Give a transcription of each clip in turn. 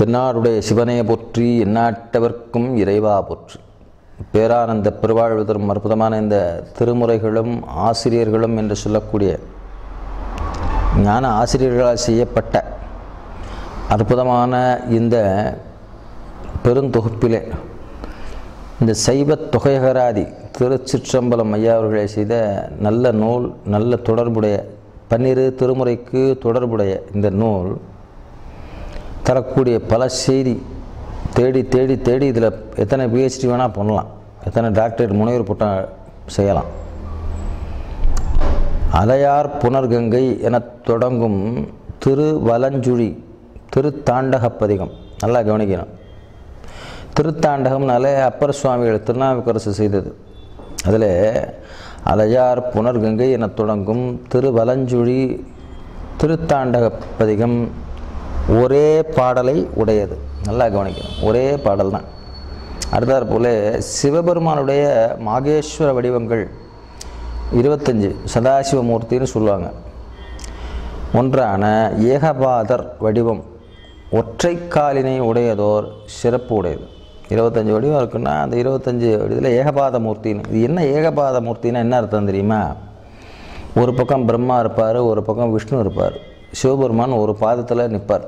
தென்னாடுடைய சிவனே போற்றி எந்நாட்டவர்க்கும் இறைவா போற்றி பேரானந்த பெருவாழ்வு தரும் அற்புதமான இந்த திருமுறைகளும் ஆசிரியர்களும் என்று சொல்லக்கூடிய ஞான ஆசிரியர்களால் செய்யப்பட்ட அற்புதமான இந்த பெருந்தொகுப்பிலே இந்த சைவ தொகைகராதி திருச்சிற்றம்பலம் ஐயா அவர்களை செய்த நல்ல நூல் நல்ல தொடர்புடைய பன்னிரு திருமுறைக்கு தொடர்புடைய இந்த நூல் தரக்கூடிய பல செய்தி தேடி தேடி தேடி இதில் எத்தனை பிஹெச்டி வேணால் பண்ணலாம் எத்தனை டாக்டரேட் முனைவர் பட்டம் செய்யலாம் அலையார் புனர்கங்கை எனத் தொடங்கும் திருவலஞ்சுழி திருத்தாண்டகப்பதிகம் நல்லா கவனிக்கணும் திருத்தாண்டகம்னாலே அப்பர் சுவாமிகள் திருநாவுக்கரசு செய்தது அதில் அலையார் புனர்கங்கை எனத் தொடங்கும் திருவலஞ்சுழி திருத்தாண்டகப்பதிகம் ஒரே பாடலை உடையது நல்லா கவனிக்கணும் ஒரே பாடல் தான் அடுத்தாற் போல சிவபெருமானுடைய மாகேஸ்வர வடிவங்கள் இருபத்தஞ்சு சதாசிவமூர்த்தின்னு சொல்லுவாங்க ஒன்றான ஏகபாதர் வடிவம் ஒற்றை காலினை உடையதோர் சிறப்பு உடையது இருபத்தஞ்சு வடிவம் இருக்குன்னா அந்த இருபத்தஞ்சு வடிவத்தில் ஏகபாத மூர்த்தின்னு இது என்ன ஏகபாத மூர்த்தின்னா என்ன அர்த்தம் தெரியுமா ஒரு பக்கம் பிரம்மா இருப்பார் ஒரு பக்கம் விஷ்ணு இருப்பார் சிவபெருமான் ஒரு பாதத்தில் நிற்பார்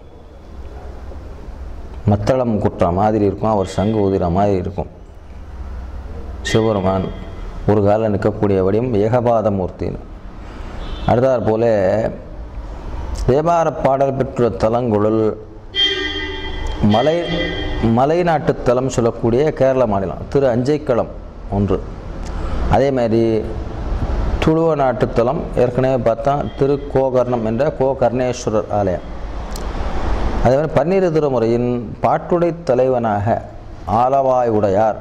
மத்தளம் குட்டுற மாதிரி இருக்கும் அவர் சங்கு ஊதிற மாதிரி இருக்கும் சிவபெருமான் ஒரு காலில் நிற்கக்கூடிய வடிவம் ஏகபாத மூர்த்தின்னு அடுத்தாற் போல தேவார பாடல் பெற்ற தலங்களுள் மலை மலை நாட்டு தலம் சொல்லக்கூடிய கேரள மாநிலம் திரு அஞ்சைக்களம் ஒன்று அதே மாதிரி துளுவ நாட்டுத்தலம் ஏற்கனவே பார்த்தா திரு கோகர்ணம் என்ற கோகர்ணேஸ்வரர் ஆலயம் அதே மாதிரி பன்னிரு திருமுறையின் பாட்டுடை தலைவனாக ஆலவாய் உடையார்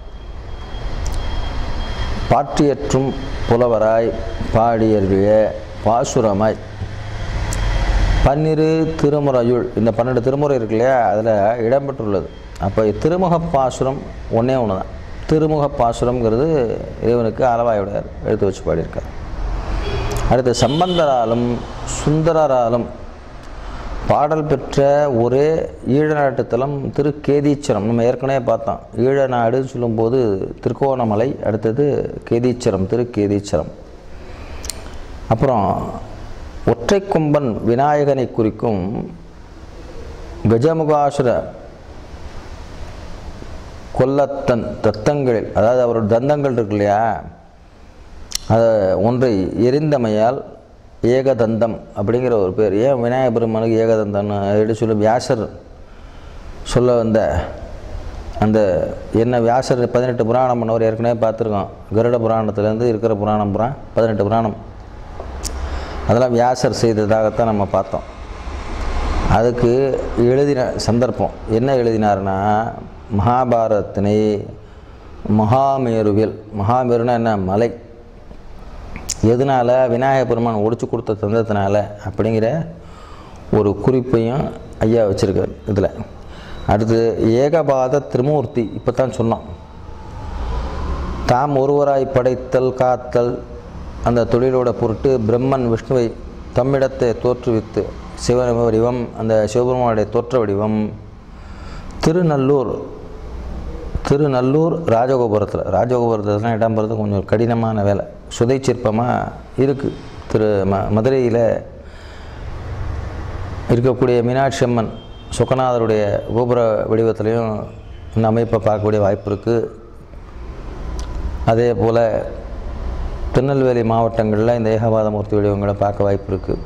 பாட்டியற்றும் புலவராய் பாடியர்விய பாசுரமாய் பன்னிரு திருமுறையுள் இந்த பன்னெண்டு திருமுறை இருக்கு இல்லையா அதில் இடம்பெற்றுள்ளது அப்போ திருமுக பாசுரம் ஒன்றே ஒன்று தான் திருமுக பாசுரம்ங்கிறது இறைவனுக்கு அளவாயுடையார் எடுத்து வச்சு பாடியிருக்கார் அடுத்து சம்பந்தராலும் சுந்தரராலும் பாடல் பெற்ற ஒரே ஈழநாட்டு தலம் திரு கேதீச்சரம் நம்ம ஏற்கனவே பார்த்தோம் ஈழநாடுன்னு சொல்லும்போது திருக்கோணமலை அடுத்தது கேதீச்சரம் திரு கேதீச்சரம் அப்புறம் ஒற்றை கொம்பன் விநாயகனை குறிக்கும் கஜமுகாசுர கொல்லத்தன் தத்தங்களில் அதாவது அவரோட தந்தங்கள் இருக்கு இல்லையா அதை ஒன்றை எரிந்தமையால் ஏகதந்தம் அப்படிங்கிற ஒரு பேர் ஏன் விநாயக பெருமானுக்கு ஏகதந்தம்னு எடுத்து சொல்லி வியாசர் சொல்ல வந்த அந்த என்ன வியாசர் பதினெட்டு புராணம் பண்ணவர் ஏற்கனவே பார்த்துருக்கோம் கருட புராணத்துலேருந்து இருக்கிற புராணம் புறா பதினெட்டு புராணம் அதெல்லாம் வியாசர் செய்ததாகத்தான் நம்ம பார்த்தோம் அதுக்கு எழுதின சந்தர்ப்பம் என்ன எழுதினார்னா மகாபாரதத்தினை மகாமேருவில் மகாமேருனா என்ன மலை எதனால் விநாயக பெருமான் ஒடிச்சு கொடுத்த தந்தத்தினால அப்படிங்கிற ஒரு குறிப்பையும் ஐயா வச்சுருக்கார் இதில் அடுத்து ஏகபாத திருமூர்த்தி இப்போ தான் சொன்னோம் தாம் ஒருவராய் படைத்தல் காத்தல் அந்த தொழிலோட பொருட்டு பிரம்மன் விஷ்ணுவை தம்மிடத்தை தோற்றுவித்து சிவ வடிவம் அந்த சிவபெருமானுடைய தோற்ற வடிவம் திருநல்லூர் திருநல்லூர் ராஜகோபுரத்தில் ராஜகோபுரத்தில் இடம் பெறது கொஞ்சம் கடினமான வேலை சுதை சிற்பமாக இருக்குது திரு ம மதுரையில் இருக்கக்கூடிய மீனாட்சி அம்மன் சுகநாதருடைய கோபுர வடிவத்திலையும் இந்த அமைப்பை பார்க்கக்கூடிய வாய்ப்பு இருக்குது அதே போல் திருநெல்வேலி மாவட்டங்களில் இந்த ஏகபாதமூர்த்தி வடிவங்களை பார்க்க வாய்ப்பு இருக்குது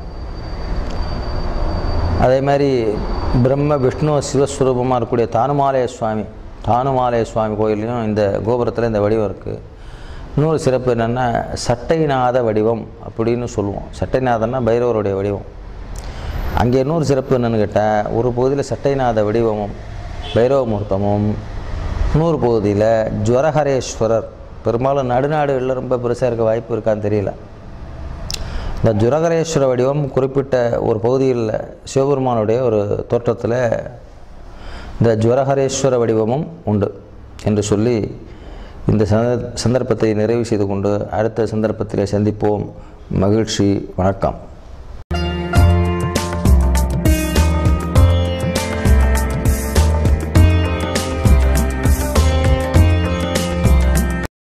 அதே மாதிரி பிரம்ம விஷ்ணு சிவஸ்வரூபமாக இருக்கக்கூடிய தானுமாலய சுவாமி தானுமாலய சுவாமி கோயிலையும் இந்த கோபுரத்தில் இந்த வடிவம் இருக்குது இன்னொரு சிறப்பு என்னென்னா சட்டைநாத வடிவம் அப்படின்னு சொல்லுவோம் சட்டைநாதன்னா பைரவருடைய வடிவம் அங்கே இன்னொரு சிறப்பு என்னென்னு கேட்டால் ஒரு பகுதியில் சட்டைநாத வடிவமும் பைரவ மூர்த்தமும் இன்னொரு பகுதியில் ஜுவரஹரேஸ்வரர் பெரும்பாலும் நடுநாடுகளில் ரொம்ப பெருசாக இருக்க வாய்ப்பு இருக்கான்னு தெரியல இந்த ஜுரகரேஸ்வர வடிவம் குறிப்பிட்ட ஒரு பகுதியில் சிவபெருமானுடைய ஒரு தோற்றத்தில் இந்த ஜுவரஹரேஸ்வர வடிவமும் உண்டு என்று சொல்லி இந்த சந்த சந்தர்ப்பத்தை நிறைவு செய்து கொண்டு அடுத்த சந்தர்ப்பத்தில் சந்திப்போம் மகிழ்ச்சி வணக்கம்